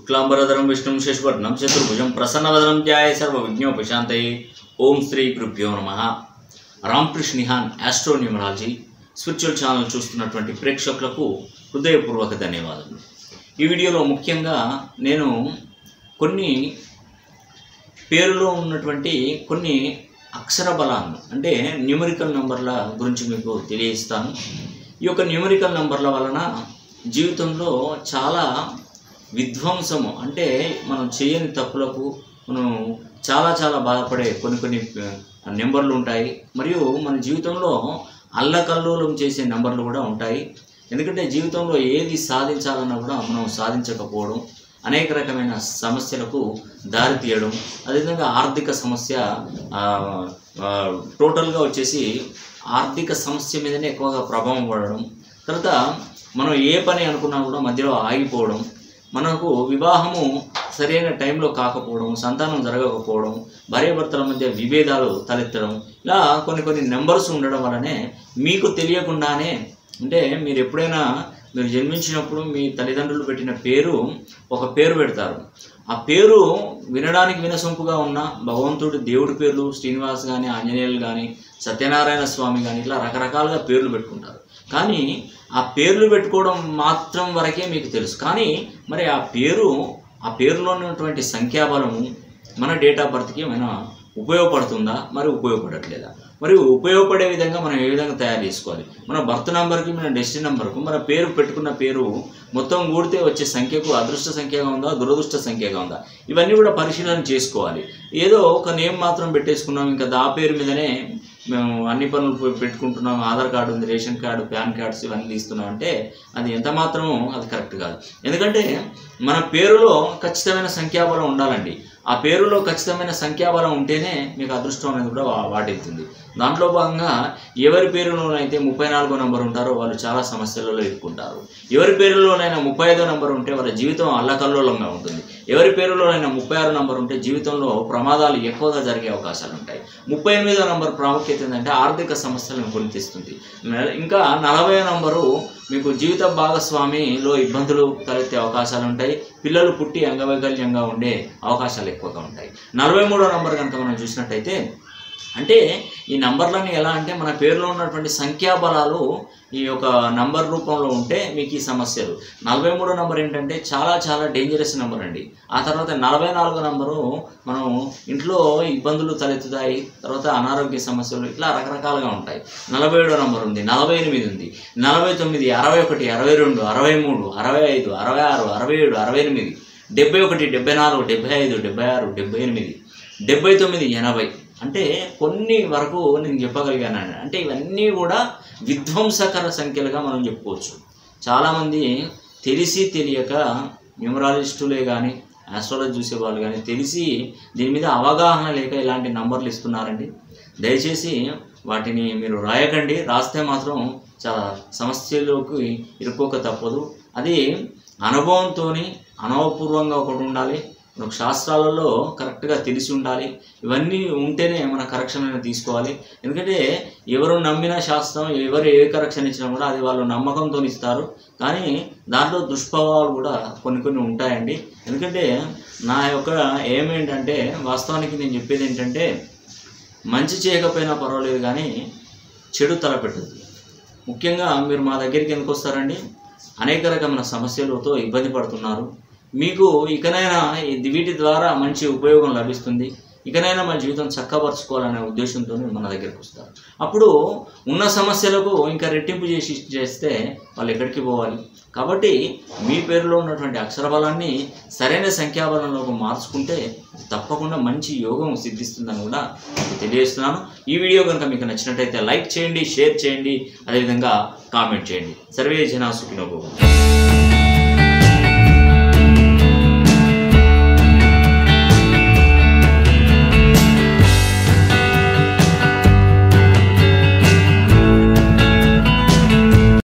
శుక్లాంబరధరం విష్ణుం శశివర్ణం చతుర్భుజం ప్రసన్నవదనం ధ్యాయ సర్వ విజ్ఞోపశాంతయే ఓం శ్రీ గురుభ్యో నమ Ramakrishna Nihan astro numerology spiritual channel చూస్తున్నటువంటి ప్రేక్షకులకు హృదయపూర్వక ధన్యవాదాలు ఈ వీడియోలో ముఖ్యంగా నేను కొన్ని పేరులో ఉన్నటువంటి కొన్ని అక్షర బలాలను అంటే న్యూమరికల్ నంబర్ల గురించి మీకు తెలియజేస్తాను ఈ యొక్క న్యూమరికల్ నంబర్ల వలన జీవితంలో చాలా విధ్వంసము అంటే మనం చేయని తప్పులకు మనం చాలా చాలా బాధపడే కొన్ని కొన్ని ఆ, నెంబర్లు ఉంటాయి మరియు మన జీవితంలో అల్లకల్లోలం చేసే నెంబర్లు కూడా ఉంటాయి ఎందుకంటే జీవితంలో ఏది సాధించాలన్నా కూడా మనం సాధించకపోవడం అనేక రకమైన సమస్యలకు దారి తీయడం అదేవిధంగా ఆర్థిక సమస్య ఆ, ఆ, టోటల్గా వచ్చేసి ఆర్థిక సమస్య మీదనే ఎక్కువగా ప్రభావం పడడం తర్వాత మనం ఏ పని అనుకున్నా కూడా మధ్యలో ఆగిపోవడం మనకు వివాహము సరైన టైంలో కాకపోవడం సంతానం జరగకపోవడం భార్యాభర్తల మధ్య విభేదాలు తలెత్తడం ఇలా కొన్ని కొన్ని నెంబర్స్ ఉండడం వల్లనే మీకు తెలియకుండానే అంటే మీరు ఎప్పుడైనా మీరు జన్మించినప్పుడు మీ తల్లిదండ్రులు పెట్టిన పేరు ఒక పేరు పెడతారు ఆ పేరు వినడానికి వినసొంపుగా ఉన్న భగవంతుడి దేవుడి పేర్లు శ్రీనివాస్ కానీ ఆంజనేయులు కానీ సత్యనారాయణ స్వామి కానీ ఇట్లా రకరకాలుగా పేర్లు పెట్టుకుంటారు కానీ ఆ పేర్లు పెట్టుకోవడం మాత్రం వరకే మీకు తెలుసు కానీ మరి ఆ పేరు ఆ పేరులో ఉన్నటువంటి సంఖ్యాబలము మన డేట్ ఆఫ్ బర్త్కి ఏమైనా ఉపయోగపడుతుందా మరి ఉపయోగపడట్లేదా మరి ఉపయోగపడే విధంగా మనం ఏ విధంగా తయారు చేసుకోవాలి మన బర్త్ నెంబర్కి మన డెస్టినీ నెంబర్కు మన పేరు పెట్టుకున్న పేరు మొత్తం కూడితే వచ్చే సంఖ్యకు అదృష్ట సంఖ్యగా ఉందా దురదృష్ట సంఖ్యగా ఉందా ఇవన్నీ కూడా పరిశీలన చేసుకోవాలి ఏదో ఒక నేమ్ మాత్రం పెట్టేసుకున్నాం ఇంకా దా పేరు మీదనే మేము అన్ని పనులు పె- పెట్టుకుంటున్నాం ఆధార్ కార్డు ఉంది రేషన్ కార్డు పాన్ కార్డ్స్ ఇవన్నీ తీస్తున్నాం అంటే అది ఎంత మాత్రం అది కరెక్ట్ కాదు ఎందుకంటే మన పేరులో ఖచ్చితమైన సంఖ్యాబలం ఉండాలండి ఆ పేరులో ఖచ్చితమైన సంఖ్యాబలం ఉంటేనే మీకు అదృష్టం అనేది కూడా వా- వాటిల్తుంది దాంట్లో భాగంగా ఎవరి పేరులోనైతే ముప్పై నాలుగో నెంబర్ ఉంటారో వాళ్ళు చాలా సమస్యలలో ఇరుక్కుంటారు ఎవరి పేరులోనైనా ముప్పై ఐదో నెంబర్ ఉంటే వాళ్ళ జీవితం అల్లకల్లోలంగా ఉంటుంది ఎవరి పేరులోనైనా ముప్పై ఆరు నెంబర్ ఉంటే జీవితంలో ప్రమాదాలు ఎక్కువగా జరిగే అవకాశాలు ఉంటాయి ముప్పై ఎనిమిదో నంబర్ ప్రాముఖ్యత ఏంటంటే ఆర్థిక సమస్యలను కొని తెస్తుంది న- ఇంకా నలభై నంబరు మీకు జీవిత భాగస్వామిలో ఇబ్బందులు తలెత్తే అవకాశాలు ఉంటాయి పిల్లలు పుట్టి అంగవైకల్యంగా ఉండే అవకాశాలు ఎక్కువగా ఉంటాయి నలభై మూడో నంబర్ కనుక మనం చూసినట్టయితే అంటే ఈ నంబర్లన్నీ ఎలా అంటే మన పేరులో ఉన్నటువంటి సంఖ్యాబలాలు ఈ యొక్క నంబర్ రూపంలో ఉంటే మీకు ఈ సమస్యలు నలభై మూడో నంబర్ ఏంటంటే చాలా చాలా డేంజరస్ నెంబర్ అండి ఆ తర్వాత నలభై నాలుగో నంబరు మనం ఇంట్లో ఇబ్బందులు తలెత్తుతాయి తర్వాత అనారోగ్య సమస్యలు ఇట్లా రకరకాలుగా ఉంటాయి నలభై ఏడో నంబర్ ఉంది నలభై ఎనిమిది ఉంది నలభై తొమ్మిది అరవై ఒకటి అరవై రెండు అరవై మూడు అరవై ఐదు అరవై ఆరు అరవై ఏడు అరవై ఎనిమిది డెబ్బై ఒకటి డెబ్బై నాలుగు డెబ్బై ఐదు డెబ్బై ఆరు డెబ్బై ఎనిమిది డెబ్బై తొమ్మిది ఎనభై అంటే కొన్ని వరకు నేను చెప్పగలిగాను అంటే ఇవన్నీ కూడా విధ్వంసకర సంఖ్యలుగా మనం చెప్పుకోవచ్చు చాలామంది తెలిసి తెలియక న్యూమరాలజిస్టులే కానీ ఆస్ట్రాలజీ చూసే వాళ్ళు కానీ తెలిసి దీని మీద అవగాహన లేక ఇలాంటి నంబర్లు ఇస్తున్నారండి దయచేసి వాటిని మీరు రాయకండి రాస్తే మాత్రం చాలా సమస్యలోకి ఇరుక్కోక తప్పదు అది అనుభవంతో అనుభవపూర్వంగా ఒకటి ఉండాలి మనకు శాస్త్రాలలో కరెక్ట్గా తెలిసి ఉండాలి ఇవన్నీ ఉంటేనే మన కరెక్షన్ అనేది తీసుకోవాలి ఎందుకంటే ఎవరు నమ్మిన శాస్త్రం ఎవరు ఏ కరెక్షన్ ఇచ్చినా కూడా అది వాళ్ళు నమ్మకంతో ఇస్తారు కానీ దాంట్లో దుష్ప్రభావాలు కూడా కొన్ని కొన్ని ఉంటాయండి ఎందుకంటే నా యొక్క ఏమేంటంటే వాస్తవానికి నేను చెప్పేది ఏంటంటే మంచి చేయకపోయినా పర్వాలేదు కానీ చెడు తలపెట్టదు ముఖ్యంగా మీరు మా దగ్గరికి ఎందుకు వస్తారండి అనేక రకమైన సమస్యలతో ఇబ్బంది పడుతున్నారు మీకు ఇకనైనా ఇది- వీటి ద్వారా మంచి ఉపయోగం లభిస్తుంది ఇకనైనా మన జీవితం చక్కపరచుకోవాలనే ఉద్దేశంతో మన దగ్గరికి వస్తారు అప్పుడు ఉన్న సమస్యలకు ఇంకా రెట్టింపు చేసి చేస్తే వాళ్ళు ఎక్కడికి పోవాలి కాబట్టి మీ పేరులో ఉన్నటువంటి అక్షరబలాన్ని సరైన సంఖ్యాబలంలోకి మార్చుకుంటే తప్పకుండా మంచి యోగం సిద్ధిస్తుందని కూడా మీకు తెలియజేస్తున్నాను ఈ వీడియో కనుక మీకు నచ్చినట్టయితే లైక్ చేయండి షేర్ చేయండి అదేవిధంగా కామెంట్ చేయండి సర్వే జనా సుఖినోభవం